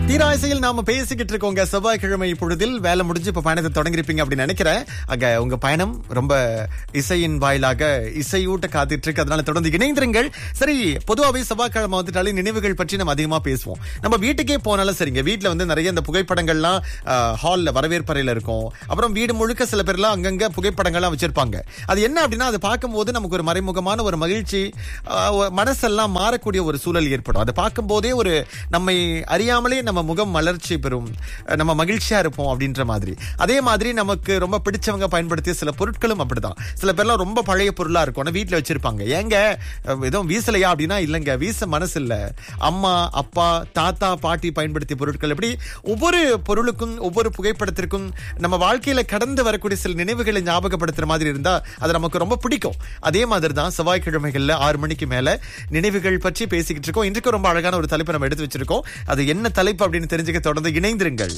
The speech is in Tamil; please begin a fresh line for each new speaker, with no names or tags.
தீராசையில் நாம பேசிக்கிட்டு இருக்கோங்க செவ்வாய்க்கிழமை பொழுதில் வேலை முடிஞ்சு இப்ப பயணத்தை தொடங்கிருப்பீங்க அப்படின்னு நினைக்கிறேன் அங்க உங்க பயணம் ரொம்ப இசையின் வாயிலாக இசையூட்ட காத்துட்டு இருக்கு அதனால தொடர்ந்து இணைந்திருங்கள் சரி பொதுவாகவே செவ்வாய்க்கிழமை வந்துட்டாலே நினைவுகள் பற்றி நம்ம அதிகமா பேசுவோம் நம்ம வீட்டுக்கே போனாலும் சரிங்க வீட்டுல வந்து நிறைய இந்த புகைப்படங்கள்லாம் ஹால்ல வரவேற்பறையில இருக்கும் அப்புறம் வீடு முழுக்க சில பேர்லாம் அங்கங்க புகைப்படங்கள்லாம் வச்சிருப்பாங்க அது என்ன அப்படின்னா அதை பார்க்கும்போது நமக்கு ஒரு மறைமுகமான ஒரு மகிழ்ச்சி ஆஹ், ஒரு மனசெல்லாம் மாறக்கூடிய ஒரு சூழல் ஏற்படும் அதை பார்க்கும்போதே ஒரு நம்மை அறியாமலே நம்ம முகம் மலர்ச்சி பெறும் அஹ், நம்ம மகிழ்ச்சியா இருப்போம் அப்படின்ற மாதிரி அதே மாதிரி நமக்கு ரொம்ப பிடிச்சவங்க பயன்படுத்திய சில பொருட்களும் அப்படிதான் சில பேர்லாம் ரொம்ப பழைய பொருளா இருக்கும் ஆனா வீட்டுல வச்சிருப்பாங்க ஏங்க அஹ், எதுவும் வீசலையா அப்படின்னா இல்லைங்க வீச மனசு இல்ல அம்மா அப்பா தாத்தா பாட்டி பயன்படுத்திய பொருட்கள் எப்படி ஒவ்வொரு பொருளுக்கும் ஒவ்வொரு புகைப்படத்திற்கும் நம்ம வாழ்க்கையில கடந்து வரக்கூடிய சில நினைவுகளை ஞாபகப்படுத்துற மாதிரி இருந்தா அது நமக்கு ரொம்ப பிடிக்கும் அதே மாதிரி தான் செவ்வாய்க்கிழமைகள்ல ஆறு மணிக்கு மேல நினைவுகள் பற்றி பேசிக்கிட்டு இருக்கோம் இன்றைக்கு ரொம்ப அழகான ஒரு தலைப்பை நம்ம எடுத்து வச்சிருக்கோம் அது என்ன தலைப்பு அப்படின்னு தெரிஞ்சுக்க தொடர்ந்து இணைந்திருங்கள்